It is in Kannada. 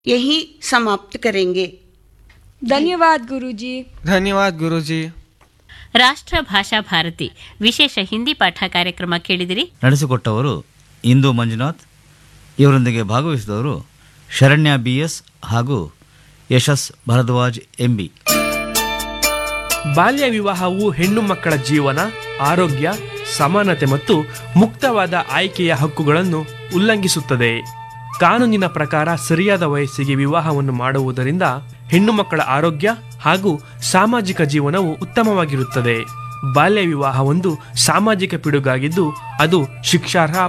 यही समाप्त करेंगे धन्यवाद गुरुजी ಧನ್ಯವಾದ ಗುರುಜಿ ರಾಷ್ಟ್ರ ಭಾಷಾ ಭಾರತಿ ವಿಶೇಷ ಹಿಂದಿ ಪಾಠ ಕಾರ್ಯಕ್ರಮ ಕೇಳಿದಿರಿ ನಡೆಸಿಕೊಟ್ಟವರು ಇಂದು ಮಂಜುನಾಥ್ ಇವರೊಂದಿಗೆ ಭಾಗವಹಿಸಿದವರು ಶರಣ್ಯ ಬಿ ಎಸ್ ಹಾಗೂ ಯಶಸ್ ಭರದ್ವಾಜ್ ಎಂಬಿ ಬಾಲ್ಯ ವಿವಾಹವು ಹೆಣ್ಣು ಮಕ್ಕಳ ಜೀವನ ಆರೋಗ್ಯ ಸಮಾನತೆ ಮತ್ತು ಮುಕ್ತವಾದ ಆಯ್ಕೆಯ ಹಕ್ಕುಗಳನ್ನು ಉಲ್ಲಂಘಿಸುತ್ತದೆ ಕಾನೂನಿನ ಪ್ರಕಾರ ಸರಿಯಾದ ವಯಸ್ಸಿಗೆ ವಿವಾಹವನ್ನು ಮಾಡುವುದರಿಂದ ಹೆಣ್ಣು ಮಕ್ಕಳ ಆರೋಗ್ಯ ಹಾಗೂ ಸಾಮಾಜಿಕ ಜೀವನವು ಉತ್ತಮವಾಗಿರುತ್ತದೆ ಬಾಲ್ಯ ವಿವಾಹ ಒಂದು ಸಾಮಾಜಿಕ ಪಿಡುಗಾಗಿದ್ದು ಅದು ಶಿಕ್ಷಾರ್ಹ